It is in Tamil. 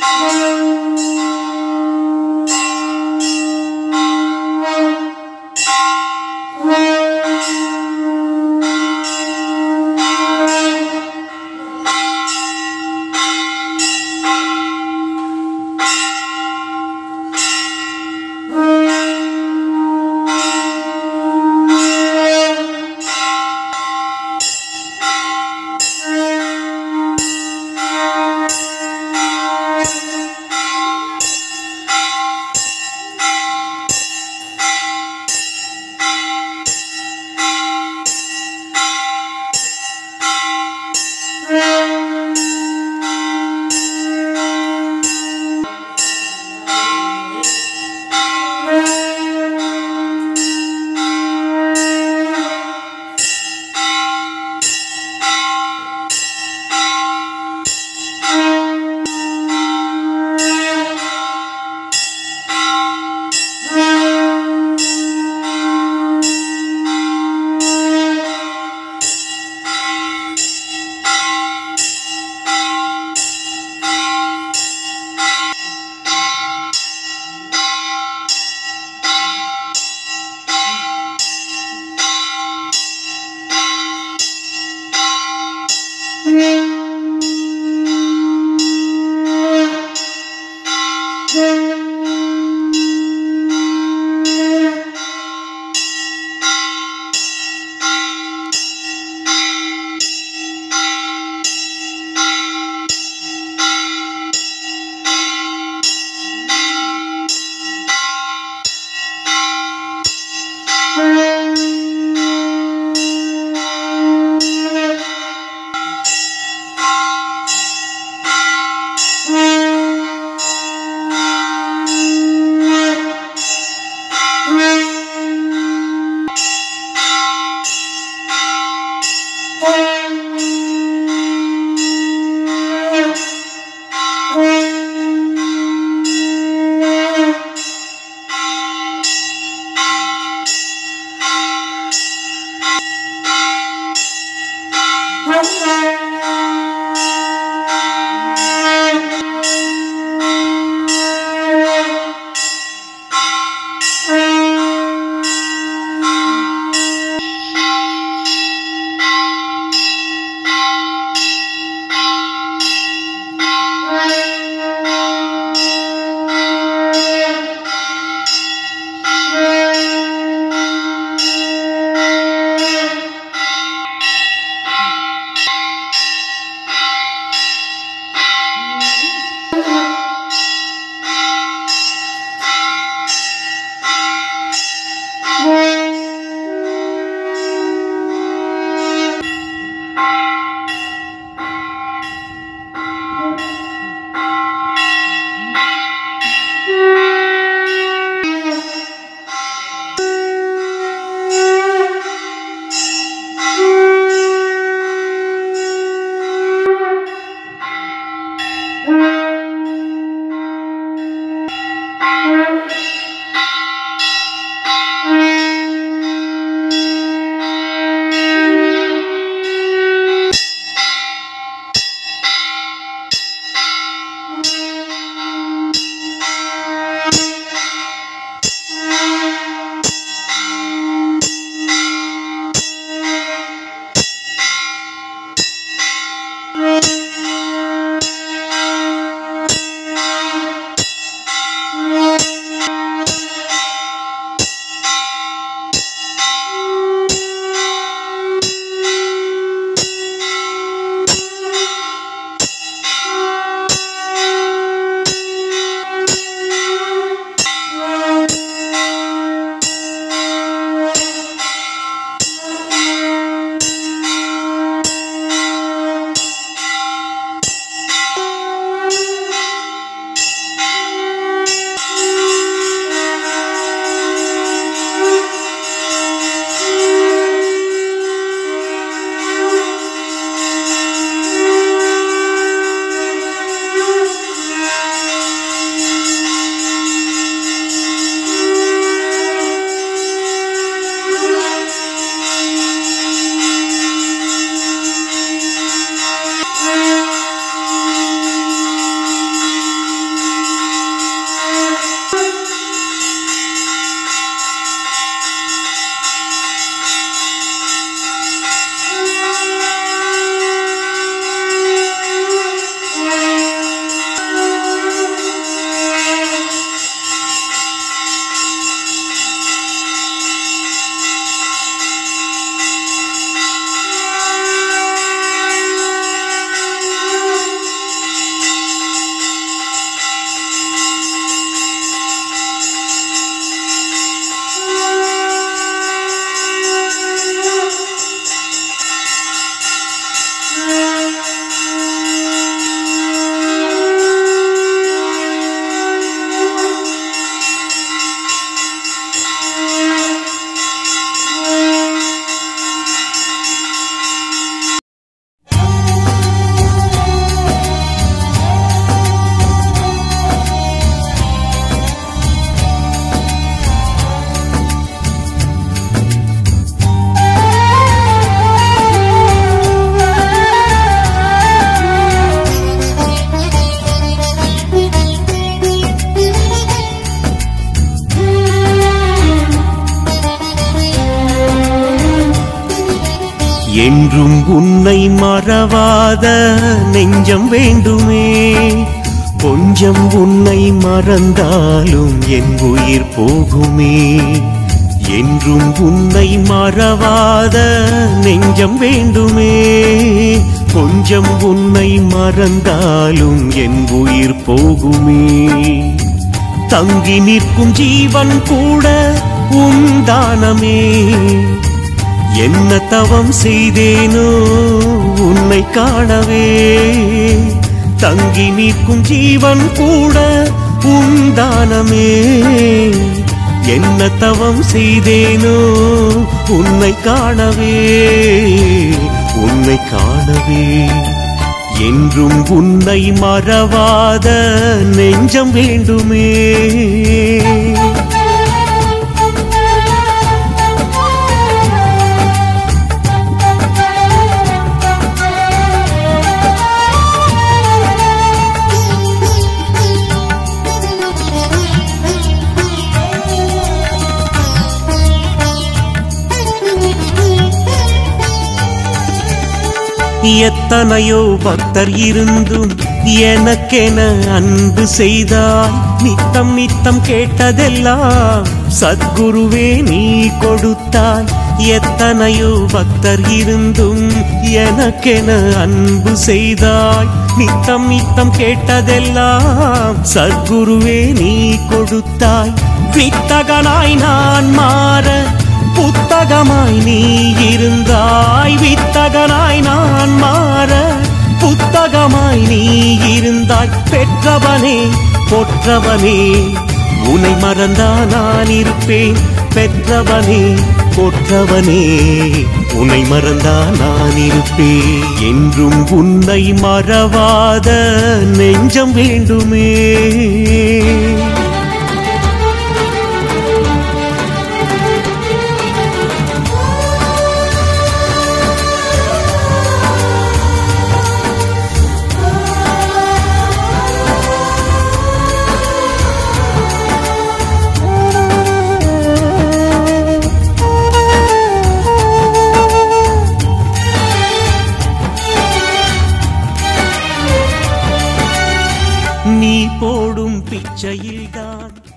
ஆ என்றும் உன்னை மறவாத நெஞ்சம் வேண்டுமே கொஞ்சம் உன்னை மறந்தாலும் என் உயிர் போகுமே என்றும் உன்னை மறவாத நெஞ்சம் வேண்டுமே கொஞ்சம் உன்னை மறந்தாலும் என் உயிர் போகுமே தங்கி நிற்கும் ஜீவன் கூட உந்தானமே என்ன தவம் செய்தேனோ உன்னை காணவே தங்கி நிற்கும் ஜீவன் கூட உந்தானமே என்ன தவம் செய்தேனோ உன்னை காணவே உன்னை காணவே என்றும் உன்னை மறவாத நெஞ்சம் வேண்டுமே எத்தனையோ பக்தர் இருந்தும் எனக்கென அன்பு செய்தாய் நித்தம் நித்தம் கேட்டதெல்லாம் சத்குருவே நீ கொடுத்தாய் எத்தனையோ பக்தர் இருந்தும் எனக்கென அன்பு செய்தாய் நித்தம் நித்தம் கேட்டதெல்லாம் சத்குருவே நீ கொடுத்தாய் வித்தகனாய் நான் மாற புத்தகமாய் நீ இருந்தாய் வித்தகனாய் நான் மாற புத்தகமாய் நீ இருந்தாய் பெற்றவனே பொற்றவனே உன்னை மறந்தா நான் இருப்பேன் பெற்றவனே பொற்றவனே உன்னை மறந்தா நான் இருப்பேன் என்றும் உன்னை மறவாத நெஞ்சம் வேண்டுமே நீ போடும் பிச்சையில்தான்